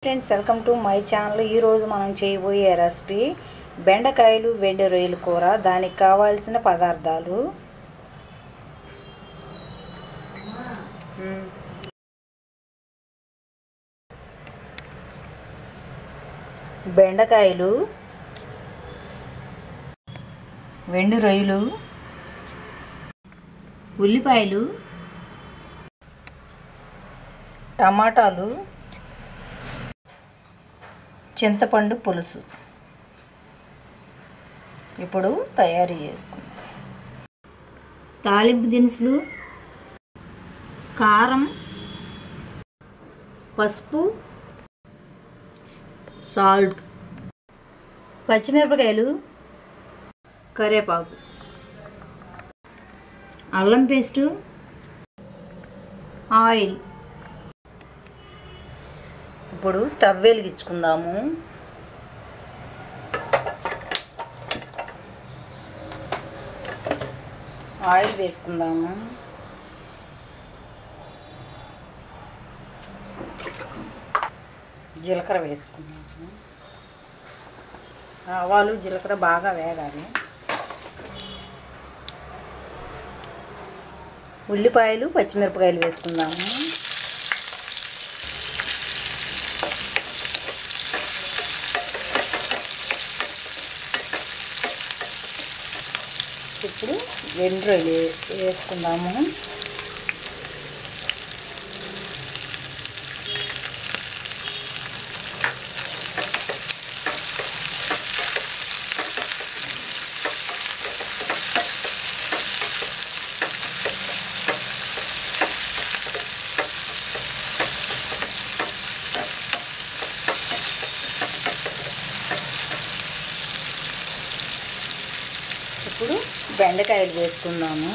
Friends welcome to my channel ఈరోజు మనం చేయబోయే రెసిపీ బెండకాయలు వెండి రొయ్యల కూర దానికి కావాల్సిన పదార్థాలు మ్మ్. బెండకాయలు వెండి రొయ్యలు ఉల్లిపాయలు టమాటాలు చింతపండు పులుసు ఇప్పుడు తయారీ చేసుకుందాం తాలింపు దినుసులు కారం పసుపు సాల్ట్ పచ్చిమిరపకాయలు కరివేపాకు అల్లం పేస్టు ఆయిల్ ఇప్పుడు స్టవ్ వెలిగించుకుందాము ఆయిల్ వేసుకుందాము జీలకర్ర వేసుకుందాము ఆవాలు జీలకర్ర బాగా వేగాలి ఉల్లిపాయలు పచ్చిమిరపకాయలు వేసుకుందాము ఇప్పుడు వెండి రొయ్యలు వేసుకుందాము ఇప్పుడు బెండకాయలు వేసుకుందాము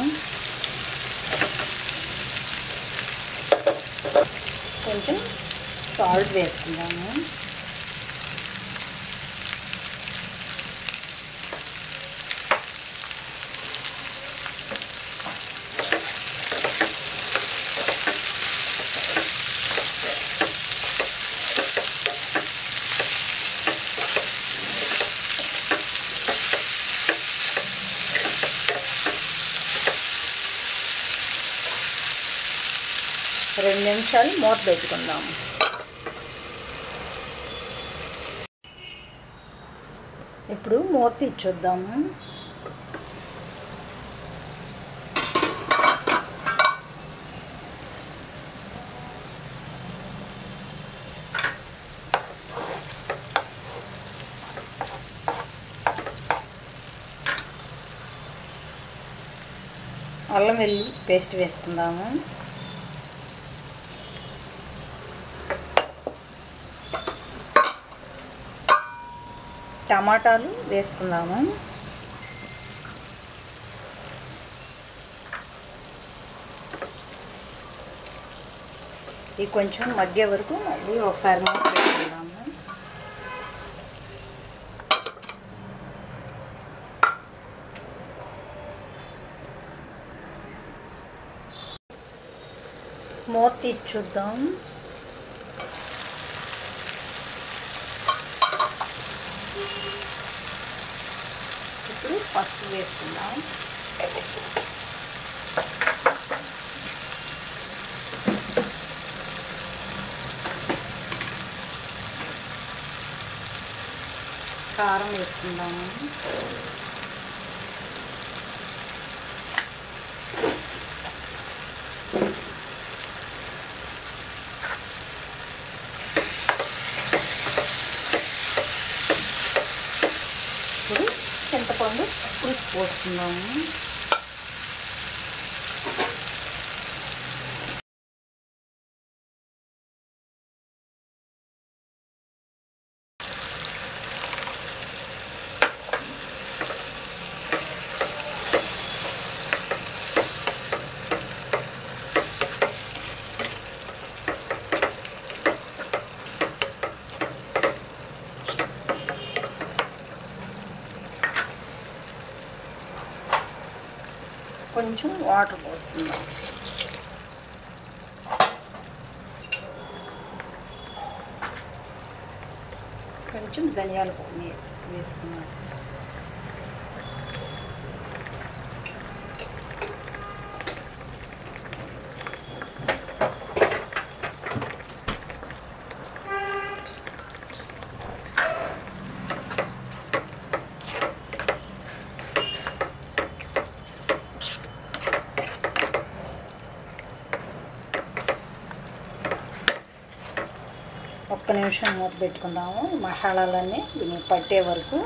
కొంచెం సాల్ట్ వేసుకుందాము రెండు నిమిషాలు మూత పెట్టుకుందాము ఇప్పుడు మూత ఇచ్చొద్దాము అల్లం వెల్లి పేస్ట్ వేసుకుందాము టమాటాలు వేసుకుందాము ఇది కొంచెం మగ్గే వరకు మళ్ళీ ఒకసారి మూత పెట్టుకుందాము మూత తీసి చూద్దాం ఇప్పుడు పసుపు వేసుకుందాం కారం వేసుకుందాము ఇప్పుడు చింతపండు పులుసు పోస్తున్నాము కొంచెం వాటర్ పోస్తున్నాం కొంచెం ధనియాల పొడి వేసుకున్నాం ఒక్క నిమిషం మూత పెట్టుకుందాము మసాలాలన్నీ దీనికి పట్టే వరకు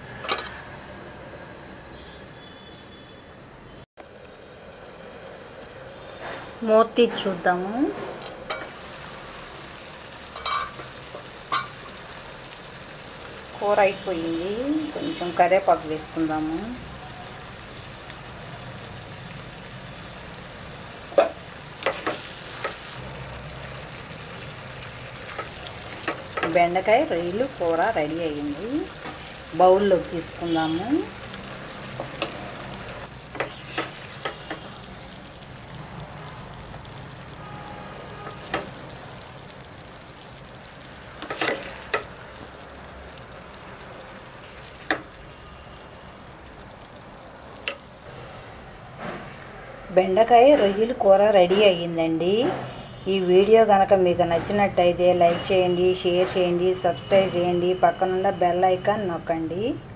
మూత తీసి చూద్దాము కూర అయిపోయింది కొంచెం కరివేపాకు వేసుకుందాము బెండకాయ రొయ్యలు కూర రెడీ అయ్యింది బౌల్లోకి తీసుకుందాము బెండకాయ రొయ్యలు కూర రెడీ అయ్యిందండి ఈ వీడియో కనుక మీకు నచ్చినట్టయితే లైక్ చేయండి షేర్ చేయండి సబ్స్క్రైబ్ చేయండి పక్కనున్న బెల్ ఐకాన్ నొక్కండి